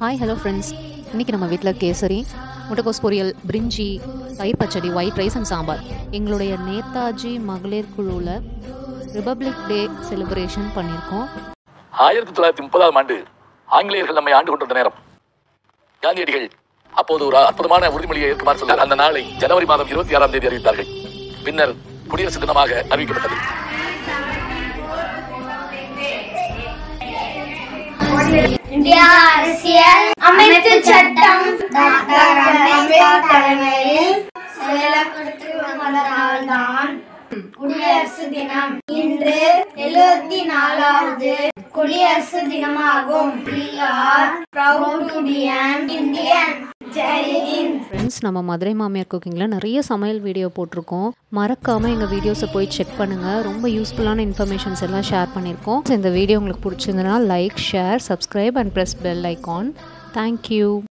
Hi hello friends இன்றைக்கி நம்ம வீட்டில் கேசரி முட்டைக்கோஸ் பொரியல் பிரிஞ்சி தயிர் பச்சடி ஒயிட் ரைஸ் அண்ட் சாம்பார் எங்களுடைய நேதாஜி மகளிர் குழுவில் ரிபப்ளிக் டே செலிப்ரேஷன் பண்ணியிருக்கோம் ஆயிரத்தி தொள்ளாயிரத்தி முப்பதாம் ஆண்டு ஆங்கிலேயர்கள் நம்மை ஆண்டு கொண்டிருந்த நேரம் காந்தியடிகள் அப்போது ஒரு அற்புதமான உறுதிமொழியை ஏற்குமாறு சொல்ல அந்த நாளை ஜனவரி மாதம் இருபத்தி ஆறாம் தேதி அறிவித்தார்கள் பின்னர் குடியரசு தினமாக அறிவிக்கப்பட்டது இந்திய அரசியல் அமைப்பு சட்டம் டாக்டர் அம்பேத்கர் தலைமையில் செயல்படுத்தி வந்ததால்தான் குடியரசு தினம் இன்று எழுபத்தி நாலாவது குடியரசு தினமாகும் We are proud to be an Indian. Jai Hind friends நம்ம மதுரை மாமியார் குக்கிங்கில் நிறைய சமையல் வீடியோ போட்டிருக்கோம் மறக்காமல் எங்கள் வீடியோஸை போய் செக் பண்ணுங்கள் ரொம்ப யூஸ்ஃபுல்லான இன்ஃபர்மேஷன்ஸ் எல்லாம் ஷேர் பண்ணியிருக்கோம் இந்த வீடியோ உங்களுக்கு பிடிச்சிருந்தனா like share subscribe and press bell icon thank you